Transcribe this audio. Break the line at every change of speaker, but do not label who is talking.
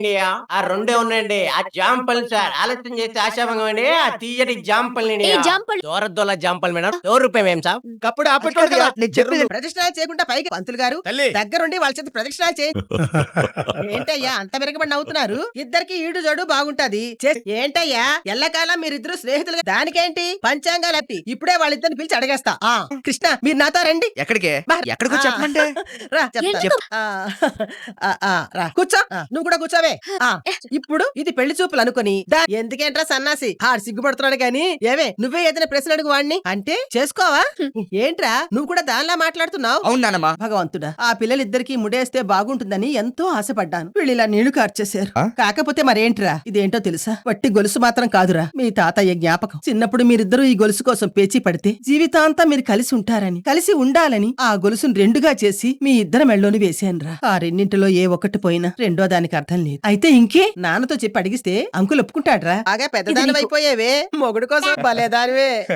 ఆ రెండే ఉన్నాయండి ఆ జాంపల్ సార్ ఆలస్యం చేస్తే ఆశాభంగం అండి ఆ తీయటి జాంపల్
ఏ జాంపల్
దూరదొల్ల జాంపల్ మేడం ఎవరు రూపాయి మేం సార్
కప్పుడు ఆపేటోడు కదా
నేను చెప్పేది
ప్రదక్షిణాలు చేయకుండా పైకి పంతులు గారు
తల్లి
దగ్గరుండి వాళ్ళ చేత ప్రదక్షిణాలు చేయి ఏంటయ్యా అంత వెరగబడి నవ్వుతున్నారు ఇద్దరికి ఈడు జోడు బాగుంటది చే- ఏంటయ్యా ఎల్లకాలం మీరిద్దరు స్నేహితులు దానికేంటి పంచాంగాలు అప్పి ఇప్పుడే వాళ్ళిద్దరిని పిలిచి అడగేస్తా ఆ కృష్ణ మీరు నాతో రండి
ఎక్కడికే
బా.
ఎక్కడికో
ఆ.
చెప్పమంటే
రా చెప్తా
ఎందుకు?
ఆ, ఆ, ఆ, రా కూర్చో ఆ, నువ్వు కూడా కూర్చోవే ఆ, ఇప్పుడు ఇది పెళ్లి చూపులు అనుకుని దా ఎందుకేంట్రా సన్నాసి ఆడు సిగ్గుపడుతున్నాడు గాని ఏవే నువ్వే ఏదైనా ప్రశ్న అడుగు వాడిని అంటే చేసుకోవా ఏంట్రా నువ్వు కూడా దానిలా మాట్లాడుతున్నావు
అవును నానమ్మా
భగవంతుడా ఆ పిల్లలిద్దరికి ముడేస్తే బాగుంటుందని ఎంతో ఆశపడ్డాను వీళ్ళు ఇలా నీళ్లు కార్చేశారు
ఆ?
కాకపోతే మరేంట్రా ఇదేంటో తెలుసా వట్టి గొలుసు మాత్రం కాదురా మీ తాతయ్య జ్ఞాపకం చిన్నప్పుడు మీరిద్దరూ ఈ గొలుసు కోసం పేచీ పడితే జీవితాంతం మీరు కలిసి ఉంటారని కలిసి ఉండాలని ఆ గొలుసును రెండుగా చేసి మీ ఇద్దరు మెళ్ళోని వేశానురా ఆ రెండింటిలో ఏ ఒక్కటి పోయినా రెండో దానికి అర్థం లేదు అయితే ఇంకే నాన్నతో చెప్పి అడిగిస్తే అంకులు ఒప్పుకుంటాడ్రా బాగా పెద్దదాని అయిపోయేవే మొగుడు కోసం భలేదానివే